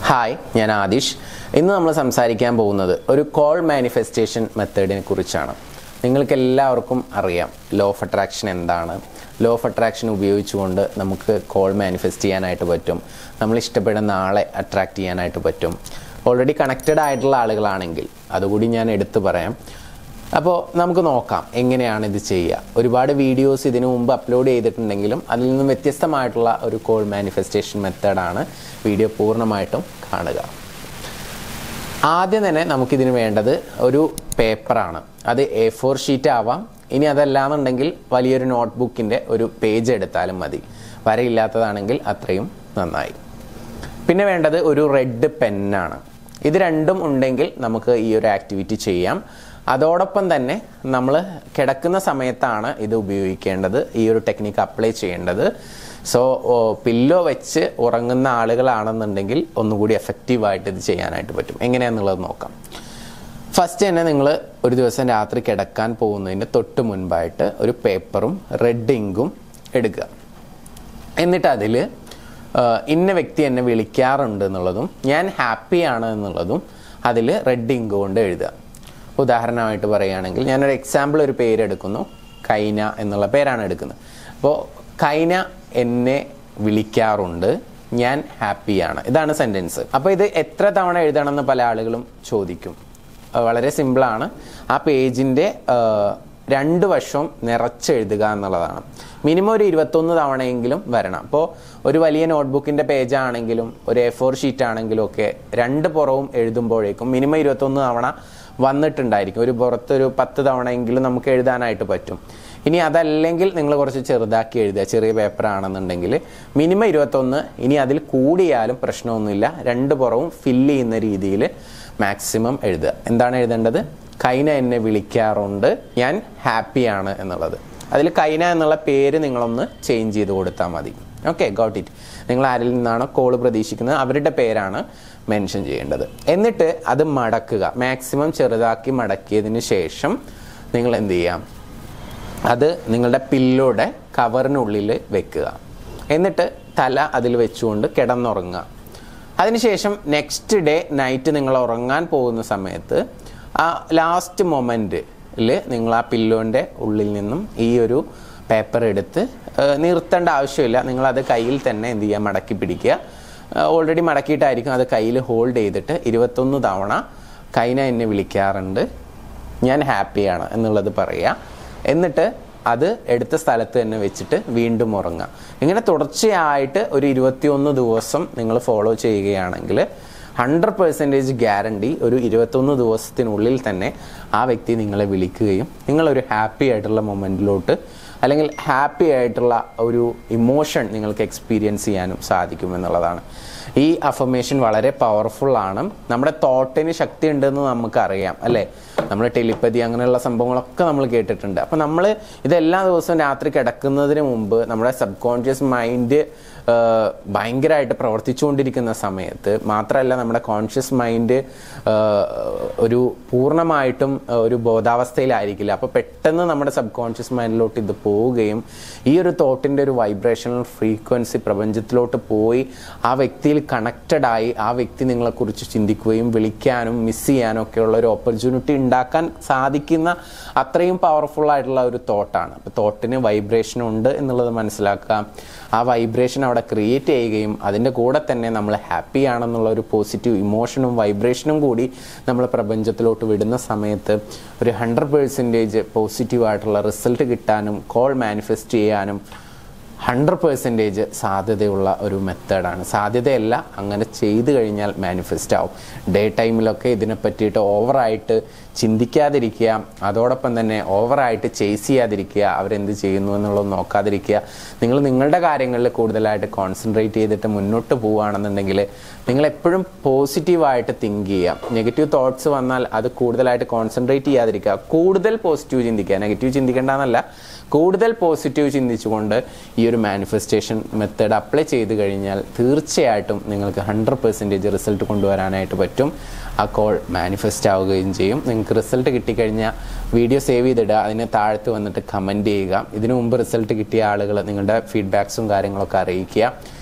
hi ഞാൻ ആദിഷ് ഇന്ന് നമ്മൾ സംസാരിക്കാൻ പോകുന്നത് ഒരു കോൾ മാനിഫെസ്റ്റേഷൻ മെത്തേഡിനെ കുറിച്ചാണ് നിങ്ങൾക്ക് എല്ലാവർക്കും അറിയാം ലോ ഓഫ് അട്രാക്ഷൻ എന്താണ് ലോ ഓഫ് അട്രാക്ഷൻ ഉപയോഗിച്ചുകൊണ്ട് നമുക്ക് കോൾ മാനിഫെസ്റ്റ് ചെയ്യാനായിട്ട് പറ്റും നമ്മൾ ഇഷ്ടപ്പെടുന്ന ആളെ അട്രാക്റ്റ് ചെയ്യാനായിട്ട് പറ്റും ഓൾറെഡി കണക്റ്റഡ് ആയിട്ടുള്ള ആളുകളാണെങ്കിൽ അതുകൂടി ഞാൻ എടുത്തു പറയാം അപ്പോൾ നമുക്ക് നോക്കാം എങ്ങനെയാണ് ഇത് ചെയ്യുക ഒരുപാട് വീഡിയോസ് ഇതിനു മുമ്പ് അപ്ലോഡ് ചെയ്തിട്ടുണ്ടെങ്കിലും അതിൽ നിന്നും വ്യത്യസ്തമായിട്ടുള്ള ഒരു കോൾ മാനിഫെസ്റ്റേഷൻ മെത്തേഡാണ് വീഡിയോ പൂർണ്ണമായിട്ടും കാണുക ആദ്യം തന്നെ നമുക്കിതിന് വേണ്ടത് ഒരു പേപ്പറാണ് അത് എ ഫോർ ഷീറ്റ് ആവാം ഇനി അതല്ലാന്നുണ്ടെങ്കിൽ വലിയൊരു നോട്ട്ബുക്കിൻ്റെ ഒരു പേജ് എടുത്താലും മതി വരയില്ലാത്തതാണെങ്കിൽ അത്രയും നന്നായി പിന്നെ വേണ്ടത് ഒരു റെഡ് പെന്നാണ് ഇത് രണ്ടും ഉണ്ടെങ്കിൽ നമുക്ക് ഈ ഒരു ആക്ടിവിറ്റി ചെയ്യാം അതോടൊപ്പം തന്നെ നമ്മൾ കിടക്കുന്ന സമയത്താണ് ഇത് ഉപയോഗിക്കേണ്ടത് ഈ ഒരു ടെക്നിക്ക് അപ്ലൈ ചെയ്യേണ്ടത് സോ പില്ലോ വെച്ച് ഉറങ്ങുന്ന ആളുകളാണെന്നുണ്ടെങ്കിൽ ഒന്നുകൂടി എഫക്റ്റീവായിട്ട് ഇത് ചെയ്യാനായിട്ട് പറ്റും എങ്ങനെയാണെന്നുള്ളത് നോക്കാം ഫസ്റ്റ് തന്നെ നിങ്ങൾ ഒരു ദിവസം രാത്രി കിടക്കാൻ പോകുന്നതിന് തൊട്ട് മുൻപായിട്ട് ഒരു പേപ്പറും റെഡ് ഇങ്കും എടുക്കുക എന്നിട്ട് അതിൽ ഇന്ന വ്യക്തി എന്നെ വിളിക്കാറുണ്ട് എന്നുള്ളതും ഞാൻ ഹാപ്പിയാണ് എന്നുള്ളതും അതിൽ റെഡ് ഇങ്ക് കൊണ്ട് എഴുതുക ഉദാഹരണമായിട്ട് പറയുകയാണെങ്കിൽ ഞാനൊരു എക്സാമ്പിൾ ഒരു പേരെടുക്കുന്നു കൈന എന്നുള്ള പേരാണ് എടുക്കുന്നത് അപ്പോൾ കൈന എന്നെ വിളിക്കാറുണ്ട് ഞാൻ ഹാപ്പിയാണ് ഇതാണ് സെൻറ്റൻസ് അപ്പോൾ ഇത് എത്ര തവണ എഴുതണമെന്ന് പല ആളുകളും ചോദിക്കും വളരെ സിമ്പിളാണ് ആ പേജിൻ്റെ രണ്ട് വശവും നിറച്ചെഴുതുക എന്നുള്ളതാണ് മിനിമം ഒരു ഇരുപത്തൊന്ന് തവണയെങ്കിലും വരണം അപ്പോൾ ഒരു വലിയ നോട്ട്ബുക്കിൻ്റെ പേജ് ആണെങ്കിലും ഒരു എ ഫോർ ഷീറ്റ് ആണെങ്കിലും ഒക്കെ രണ്ട് പുറവും എഴുതുമ്പോഴേക്കും മിനിമം ഇരുപത്തൊന്ന് തവണ വന്നിട്ടുണ്ടായിരിക്കും ഒരു പുറത്തൊരു പത്ത് തവണയെങ്കിലും നമുക്ക് എഴുതാനായിട്ട് പറ്റും ഇനി അതല്ലെങ്കിൽ നിങ്ങൾ കുറച്ച് ചെറുതാക്കി എഴുതുക ചെറിയ പേപ്പർ ആണെന്നുണ്ടെങ്കിൽ മിനിമം ഇരുപത്തൊന്ന് ഇനി അതിൽ കൂടിയാലും പ്രശ്നമൊന്നുമില്ല രണ്ട് പുറവും ഫില്ല് ചെയ്യുന്ന രീതിയിൽ മാക്സിമം എഴുതുക എന്താണ് എഴുതേണ്ടത് കൈന എന്നെ വിളിക്കാറുണ്ട് ഞാൻ ഹാപ്പിയാണ് എന്നുള്ളത് അതിൽ കൈന എന്നുള്ള പേര് നിങ്ങളൊന്ന് ചേഞ്ച് ചെയ്ത് കൊടുത്താൽ മതി ഓക്കെ ഗോട്ട് ഇറ്റ് നിങ്ങൾ ആരിൽ നിന്നാണോ കോള് പ്രതീക്ഷിക്കുന്നത് അവരുടെ പേരാണ് മെൻഷൻ ചെയ്യേണ്ടത് എന്നിട്ട് അത് മടക്കുക മാക്സിമം ചെറുതാക്കി മടക്കിയതിന് ശേഷം നിങ്ങൾ എന്ത് ചെയ്യാം അത് നിങ്ങളുടെ പില്ലോടെ കവറിനുള്ളിൽ വെക്കുക എന്നിട്ട് തല അതിൽ വെച്ചുകൊണ്ട് കിടന്നുറങ്ങുക അതിനുശേഷം നെക്സ്റ്റ് ഡേ നൈറ്റ് നിങ്ങൾ ഉറങ്ങാൻ പോകുന്ന സമയത്ത് ആ ലാസ്റ്റ് മൊമെൻറ്റിൽ നിങ്ങൾ ആ പില്ലോൻ്റെ ഉള്ളിൽ നിന്നും ഈ ഒരു പേപ്പർ എടുത്ത് നിർത്തേണ്ട ആവശ്യമില്ല നിങ്ങളത് കയ്യിൽ തന്നെ എന്ത് ചെയ്യുക മടക്കി പിടിക്കുക ഓൾറെഡി മടക്കിയിട്ടായിരിക്കും അത് കയ്യിൽ ഹോൾഡ് ചെയ്തിട്ട് ഇരുപത്തൊന്ന് തവണ കൈന എന്നെ വിളിക്കാറുണ്ട് ഞാൻ ഹാപ്പിയാണ് എന്നുള്ളത് പറയുക എന്നിട്ട് അത് എടുത്ത സ്ഥലത്ത് തന്നെ വെച്ചിട്ട് വീണ്ടും ഉറങ്ങുക ഇങ്ങനെ തുടർച്ചയായിട്ട് ഒരു ഇരുപത്തിയൊന്ന് ദിവസം നിങ്ങൾ ഫോളോ ചെയ്യുകയാണെങ്കിൽ ഹൺഡ്രഡ് പെർസെൻറ്റേജ് ഗ്യാരണ്ടി ഒരു ഇരുപത്തൊന്ന് ദിവസത്തിനുള്ളിൽ തന്നെ ആ വ്യക്തി നിങ്ങളെ വിളിക്കുകയും നിങ്ങളൊരു ഹാപ്പി ആയിട്ടുള്ള മൊമെൻറ്റിലോട്ട് അല്ലെങ്കിൽ ഹാപ്പി ആയിട്ടുള്ള ഒരു ഇമോഷൻ നിങ്ങൾക്ക് എക്സ്പീരിയൻസ് ചെയ്യാനും സാധിക്കും എന്നുള്ളതാണ് ഈ അഫർമേഷൻ വളരെ പവർഫുൾ ആണ് നമ്മുടെ തോട്ടിന് ശക്തി ഉണ്ടെന്ന് നമുക്കറിയാം അല്ലേ നമ്മൾ ടെലിപ്പതി അങ്ങനെയുള്ള സംഭവങ്ങളൊക്കെ നമ്മൾ കേട്ടിട്ടുണ്ട് അപ്പം നമ്മൾ ഇതെല്ലാ ദിവസവും രാത്രി കിടക്കുന്നതിന് മുമ്പ് നമ്മുടെ സബ് കോൺഷ്യസ് മൈൻഡ് ഭയങ്കരമായിട്ട് പ്രവർത്തിച്ചുകൊണ്ടിരിക്കുന്ന സമയത്ത് മാത്രമല്ല നമ്മുടെ കോൺഷ്യസ് മൈൻഡ് ഒരു പൂർണ്ണമായിട്ടും ഒരു ബോധാവസ്ഥയിലായിരിക്കില്ല അപ്പോൾ പെട്ടെന്ന് നമ്മുടെ സബ് കോൺഷ്യസ് മൈൻഡിലോട്ട് ഇത് പോവുകയും ഈ ഒരു തോട്ടിൻ്റെ ഒരു വൈബ്രേഷണൽ ഫ്രീക്വൻസി പ്രപഞ്ചത്തിലോട്ട് പോയി ആ വ്യക്തിയിൽ കണക്റ്റഡ് ആയി ആ വ്യക്തി നിങ്ങളെക്കുറിച്ച് ചിന്തിക്കുകയും വിളിക്കാനും മിസ് ചെയ്യാനും ഒക്കെയുള്ള ഒരു ഓപ്പർച്യൂണിറ്റി ഉണ്ടാക്കാൻ സാധിക്കുന്ന അത്രയും പവർഫുൾ ആയിട്ടുള്ള ഒരു തോട്ടാണ് അപ്പോൾ തോട്ടിന് വൈബ്രേഷൻ ഉണ്ട് എന്നുള്ളത് മനസ്സിലാക്കുക ആ വൈബ്രേഷൻ അവിടെ ക്രിയേറ്റ് ചെയ്യുകയും അതിൻ്റെ കൂടെ തന്നെ നമ്മൾ ഹാപ്പി ആണെന്നുള്ള ഒരു പോസിറ്റീവ് ഇമോഷനും വൈബ്രേഷനും കൂടി നമ്മൾ പ്രപഞ്ചത്തിലോട്ട് വിടുന്ന സമയത്ത് ഒരു ഹൺഡ്രഡ് പേഴ്സൻറ്റേജ് പോസിറ്റീവായിട്ടുള്ള റിസൾട്ട് കിട്ടാനും കോൾ മാനിഫെസ്റ്റ് ചെയ്യാനും ഹൺഡ്രഡ് പേഴ്സൻറ്റേജ് സാധ്യതയുള്ള ഒരു മെത്തേഡാണ് സാധ്യതയല്ല അങ്ങനെ ചെയ്തു കഴിഞ്ഞാൽ മാനിഫെസ്റ്റ് ആവും ഡേ ടൈമിലൊക്കെ ഇതിനെ പറ്റിയിട്ട് ഓവറായിട്ട് ചിന്തിക്കാതിരിക്കുക അതോടൊപ്പം തന്നെ ഓവറായിട്ട് ചേസ് ചെയ്യാതിരിക്കുക അവരെന്ത് ചെയ്യുന്നു എന്നുള്ളത് നോക്കാതിരിക്കുക നിങ്ങൾ നിങ്ങളുടെ കാര്യങ്ങളിൽ കൂടുതലായിട്ട് കോൺസെൻട്രേറ്റ് ചെയ്തിട്ട് മുന്നോട്ട് പോവുകയാണെന്നുണ്ടെങ്കിൽ നിങ്ങൾ എപ്പോഴും പോസിറ്റീവായിട്ട് തിങ്ക് ചെയ്യുക നെഗറ്റീവ് തോട്ട്സ് വന്നാൽ അത് കൂടുതലായിട്ട് കോൺസെൻട്രേറ്റ് ചെയ്യാതിരിക്കുക കൂടുതൽ പോസിറ്റീവ് ചിന്തിക്കുക നെഗറ്റീവ് ചിന്തിക്കേണ്ടെന്നല്ല കൂടുതൽ പോസിറ്റീവ് ചിന്തിച്ചുകൊണ്ട് ഈ ഒരു മാനിഫെസ്റ്റേഷൻ മെത്തേഡ് അപ്ലൈ ചെയ്ത് കഴിഞ്ഞാൽ തീർച്ചയായിട്ടും നിങ്ങൾക്ക് ഹൺഡ്രഡ് പെർസെൻറ്റേജ് റിസൾട്ട് കൊണ്ടുവരാനായിട്ട് പറ്റും ആ കോൾ മാനിഫെസ്റ്റ് ആവുകയും ചെയ്യും നിങ്ങൾക്ക് റിസൾട്ട് കിട്ടിക്കഴിഞ്ഞാൽ വീഡിയോ സേവ് ചെയ്തിടുക അതിന് താഴത്ത് വന്നിട്ട് കമൻറ്റ് ചെയ്യുക ഇതിനു മുമ്പ് റിസൾട്ട് കിട്ടിയ ആളുകൾ നിങ്ങളുടെ ഫീഡ്ബാക്സും കാര്യങ്ങളൊക്കെ അറിയിക്കുക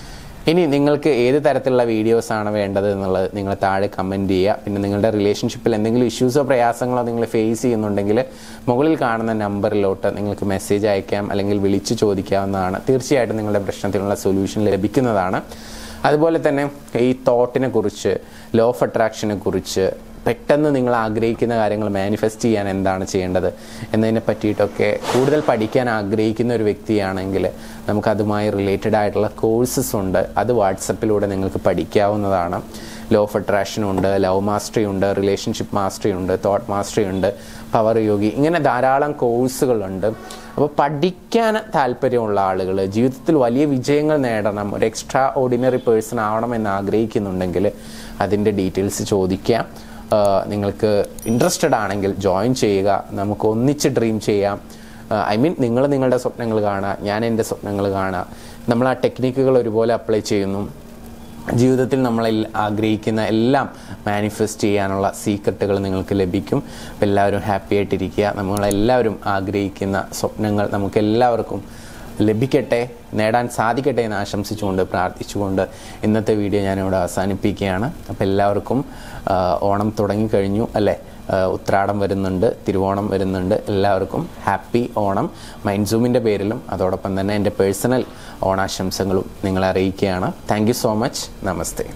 ഇനി നിങ്ങൾക്ക് ഏത് തരത്തിലുള്ള വീഡിയോസ് ആണ് വേണ്ടത് എന്നുള്ളത് നിങ്ങൾ താഴെ കമൻറ്റ് ചെയ്യുക പിന്നെ നിങ്ങളുടെ റിലേഷൻഷിപ്പിൽ എന്തെങ്കിലും ഇഷ്യൂസോ പ്രയാസങ്ങളോ നിങ്ങൾ ഫേസ് ചെയ്യുന്നുണ്ടെങ്കിൽ മുകളിൽ കാണുന്ന നമ്പറിലോട്ട് നിങ്ങൾക്ക് മെസ്സേജ് അയക്കാം അല്ലെങ്കിൽ വിളിച്ച് ചോദിക്കാവുന്നതാണ് തീർച്ചയായിട്ടും നിങ്ങളുടെ പ്രശ്നത്തിനുള്ള സൊല്യൂഷൻ ലഭിക്കുന്നതാണ് അതുപോലെ തന്നെ ഈ തോട്ടിനെ കുറിച്ച് ലോ ഓഫ് അട്രാക്ഷനെ കുറിച്ച് പെട്ടെന്ന് നിങ്ങൾ ആഗ്രഹിക്കുന്ന കാര്യങ്ങൾ മാനിഫെസ്റ്റ് ചെയ്യാൻ എന്താണ് ചെയ്യേണ്ടത് എന്നതിനെ പറ്റിയിട്ടൊക്കെ കൂടുതൽ പഠിക്കാൻ ആഗ്രഹിക്കുന്ന ഒരു വ്യക്തിയാണെങ്കിൽ നമുക്കതുമായി റിലേറ്റഡ് ആയിട്ടുള്ള കോഴ്സസ് ഉണ്ട് അത് വാട്സപ്പിലൂടെ നിങ്ങൾക്ക് പഠിക്കാവുന്നതാണ് ലോ ഓഫ് അട്രാക്ഷൻ ഉണ്ട് ലവ് മാസ്റ്ററി ഉണ്ട് റിലേഷൻഷിപ്പ് മാസ്റ്ററി ഉണ്ട് തോട്ട് മാസ്റ്ററി ഉണ്ട് പവർ യോഗി ഇങ്ങനെ ധാരാളം കോഴ്സുകളുണ്ട് അപ്പോൾ പഠിക്കാൻ താല്പര്യമുള്ള ആളുകൾ ജീവിതത്തിൽ വലിയ വിജയങ്ങൾ നേടണം ഒരു എക്സ്ട്രാ ഓർഡിനറി പേഴ്സൺ ആവണമെന്ന് ആഗ്രഹിക്കുന്നുണ്ടെങ്കിൽ അതിൻ്റെ ഡീറ്റെയിൽസ് ചോദിക്കാം ആഹ് നിങ്ങൾക്ക് ഇൻട്രസ്റ്റഡ് ആണെങ്കിൽ ജോയിൻ ചെയ്യുക നമുക്ക് ഒന്നിച്ച് ഡ്രീം ചെയ്യാം ഐ മീൻ നിങ്ങൾ നിങ്ങളുടെ സ്വപ്നങ്ങൾ കാണുക ഞാൻ എൻ്റെ സ്വപ്നങ്ങൾ കാണുക നമ്മൾ ആ ടെക്നിക്കുകൾ ഒരുപോലെ അപ്ലൈ ചെയ്യുന്നു ജീവിതത്തിൽ നമ്മൾ ആഗ്രഹിക്കുന്ന എല്ലാം മാനിഫെസ്റ്റ് ചെയ്യാനുള്ള സീക്രട്ടുകൾ നിങ്ങൾക്ക് ലഭിക്കും അപ്പോൾ എല്ലാവരും ഹാപ്പി ആയിട്ടിരിക്കുക നമ്മളെല്ലാവരും ആഗ്രഹിക്കുന്ന സ്വപ്നങ്ങൾ നമുക്ക് എല്ലാവർക്കും ലഭിക്കട്ടെ നേടാൻ സാധിക്കട്ടെ എന്ന് ആശംസിച്ചുകൊണ്ട് പ്രാർത്ഥിച്ചുകൊണ്ട് ഇന്നത്തെ വീഡിയോ ഞാനിവിടെ അവസാനിപ്പിക്കുകയാണ് അപ്പോൾ എല്ലാവർക്കും ആ, ഓണം തുടങ്ങിക്കഴിഞ്ഞു അല്ലേ ആ, ഉത്രാടം വരുന്നുണ്ട് തിരുവോണം വരുന്നുണ്ട് എല്ലാവർക്കും ഹാപ്പി ഓണം മൈൻഡ് സൂമിൻ്റെ പേരിലും അതോടൊപ്പം തന്നെ എൻ്റെ പേഴ്സണൽ ഓണാശംസകളും നിങ്ങളെ അറിയിക്കുകയാണ് thank you so much namaste